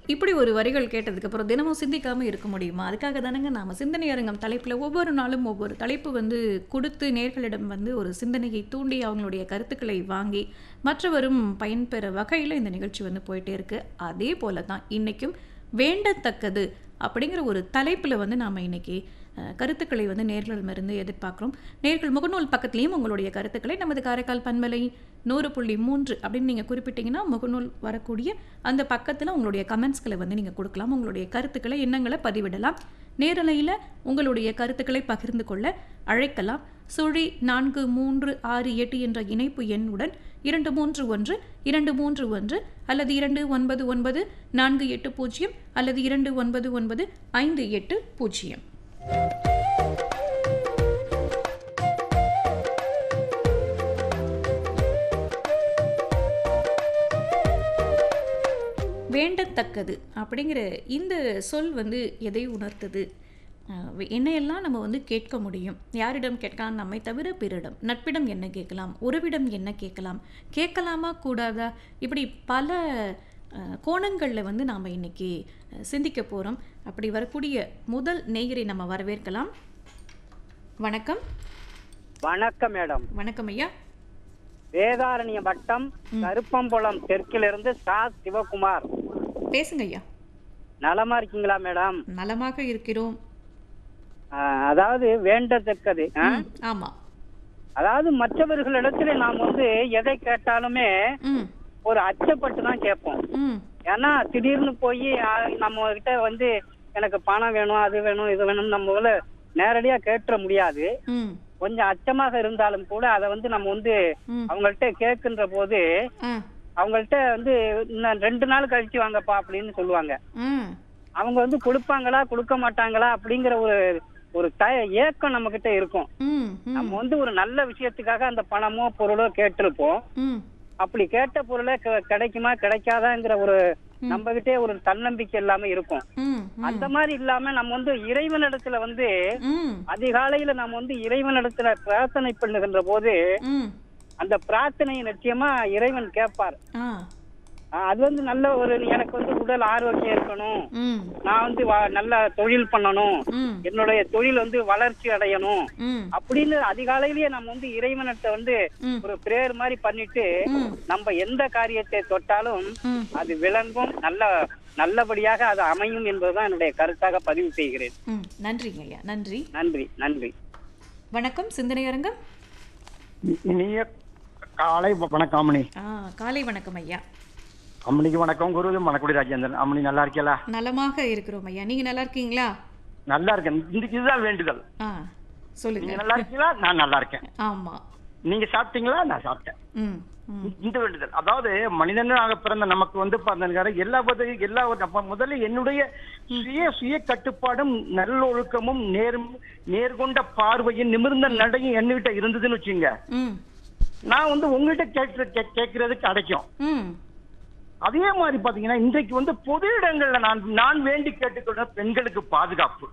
இப்படி ஒரு வரிகள் கேட்டதுக்கு அப்புறம் தினமும் சிந்திக்காம இருக்க முடியுமா அதுக்காக தானங்க நாம சிந்தனை அரங்கம் தலைப்பில் ஒவ்வொரு நாளும் ஒவ்வொரு தலைப்பு வந்து கொடுத்து நேர்களிடம் வந்து ஒரு சிந்தனையை தூண்டி அவங்களுடைய கருத்துக்களை வாங்கி மற்றவரும் பயன்பெற வகையில் இந்த நிகழ்ச்சி வந்து போயிட்டே இருக்கு அதே போல தான் இன்னைக்கும் வேண்டத்தக்கது அப்படிங்கிற ஒரு தலைப்பில் வந்து நாம் இன்னைக்கு அஹ், கருத்துக்களை வந்து நேர்களிடமிருந்து எதிர்பார்க்குறோம் நேர்கள் முகநூல் பக்கத்துலேயும் உங்களுடைய கருத்துக்களை நமது காரைக்கால் பண்பலை நூறு புள்ளி மூன்று அப்படின்னு நீங்கள் குறிப்பிட்டீங்கன்னா முகநூல் வரக்கூடிய அந்த பக்கத்தில் உங்களுடைய கமெண்ட்ஸ்களை வந்து நீங்கள் கொடுக்கலாம் உங்களுடைய கருத்துக்களை எண்ணங்களை பதிவிடலாம் நேரலையில் உங்களுடைய கருத்துக்களை பகிர்ந்து கொள்ள அழைக்கலாம் சுழி நான்கு மூன்று ஆறு எட்டு என்ற இணைப்பு எண்ணுடன் இரண்டு மூன்று ஒன்று இரண்டு மூன்று ஒன்று அல்லது இரண்டு ஒன்பது ஒன்பது நான்கு எட்டு பூஜ்ஜியம் அல்லது இரண்டு ஒன்பது ஒன்பது ஐந்து எட்டு பூஜ்ஜியம் வேண்டத்தக்கது அப்படிங்கிற இந்த சொல் வந்து எதை உணர்த்தது அஹ் என்னையெல்லாம் நம்ம வந்து கேட்க முடியும் யாரிடம் கேட்கலாம் நம்மை தவிர பிறரிடம் நட்பிடம் என்ன கேட்கலாம் உறவிடம் என்ன கேட்கலாம் கேட்கலாமா கூடாதா இப்படி பல கோணங்களில் வந்து நாம் இன்னைக்கு அஹ், சிந்திக்க போகிறோம் அப்படி வரக்கூடிய முதல் நேயரை நம்ம வரவேற்கலாம் வணக்கம் வணக்கம் மேடம் வணக்கம் ஐயா வேதாரண்ய வட்டம் கருப்பம்புலம் தெற்கிலிருந்து சா சிவகுமார் பேசுங்க ஐயா நலமா இருக்கீங்களா மேடம் நலமாக இருக்கிறோம் ஆஹ், அதாவது வேண்டத்தக்கது ஆ? ம், ஆமா அதாவது மற்றவர்களிடத்துல நாம் வந்து எதை கேட்டாலுமே ம் ஒரு அச்சப்பட்டு தான் கேட்போம் ம் ஏன்னா திடீர்னு போய் நம்ம கிட்ட வந்து எனக்கு பணம் வேணும் அது வேணும் இது வேணும் நம்ம வந்து நேரடியா கேட்டுற முடியாது ம் கொஞ்சம் அச்சமாக இருந்தாலும் கூட அதை வந்து நம்ம வந்து ம் அவங்கள்ட்ட கேட்கின்ற போது ஆ அவங்கள்ட்ட வந்து இன்னும் ரெண்டு நாள் கழிச்சு வாங்கப்பா அப்படின்னு சொல்லுவாங்க ம் அவங்க வந்து கொடுப்பாங்களா கொடுக்க மாட்டாங்களா அப்படிங்கிற ஒரு ஒரு தய ஏக்கம் நம்ம கிட்ட இருக்கும் ம் ம் நம்ம வந்து ஒரு நல்ல விஷயத்துக்காக அந்த பணமோ பொருளோ கேட்டிருப்போம் ம் அப்படி கேட்ட பொருளை க- கிடைக்குமா கிடைக்காதாங்கிற ஒரு நம்ம கிட்டே ஒரு தன்னம்பிக்கை இல்லாம இருக்கும் ம் அந்த மாதிரி இல்லாம நம்ம வந்து இறைவனிடத்துல வந்து ம் அதிகாலையில நம்ம வந்து இறைவனிடத்துல பிரார்த்தனை பண்ணுகின்ற போது ம் அந்த பிரார்த்தனையை நிச்சயமா இறைவன் கேட்பார் ஆ ஆஹ் அது வந்து நல்ல ஒரு எனக்கு வந்து உடல் ஆரோக்கியம் இருக்கணும் ம் நான் வந்து வ- நல்ல தொழில் பண்ணணும் ம் என்னுடைய தொழில் வந்து வளர்ச்சி அடையணும் ம் அப்படின்னு அதிகாலையிலேயே நம்ம வந்து இறைவனிட்ட வந்து ம். ஒரு பிரேயர் மாதிரி பண்ணிட்டு ம் நம்ம எந்த காரியத்தை தொட்டாலும் ம் அது விளங்கும் நல்ல நல்லபடியாக அது அமையும் என்பதுதான் என்னுடைய கருத்தாக பதிவு செய்கிறேன் ம் நன்றிங்க ஐயா நன்றி நன்றி நன்றி வணக்கம் சிந்தனை அரங்கம் இனிய காலை வணக்கம் அம்மணி ஆ காலை வணக்கம் ஐயா அம்மணிக்கு வணக்கம் குரு மணக்குடி ராஜேந்திரன் அம்மணி நல்லா இருக்கீங்களா நலமாக இருக்கிறோம் ஐயா நீங்க நல்லா இருக்கீங்களா நல்லா இருக்கேன் இன்னைக்கு இதுதான் வேண்டுதல் ஆ சொல்லுங்க நீங்க நல்லா இருக்கீங்களா நான் நல்லா இருக்கேன் ஆமா நீங்க சாப்பிட்டீங்களா நான் சாப்பிட்டேன் ம் ம் இந்த வேண்டுதல் அதாவது மனிதனாக பிறந்த நமக்கு வந்து பாத்தீங்கன்னா எல்லா பத- எல்லா அப்ப முதல்ல என்னுடைய சுய சுய கட்டுப்பாடும் நல்லொழுக்கமும் நேரும் நேர்கொண்ட பார்வையும் நிமிர்ந்த நடையும் என்கிட்ட இருந்ததுன்னு வச்சுங்க ம் நான் வந்து உங்ககிட்ட கேட்கற கே- கேட்கறதுக்கு கிடைக்கும் ம் அதே மாதிரி பாத்தீங்கன்னா இன்றைக்கு வந்து பொது இடங்கள்ல நான் நான் வேண்டி கேட்டுக்கொள்ற பெண்களுக்கு பாதுகாப்பு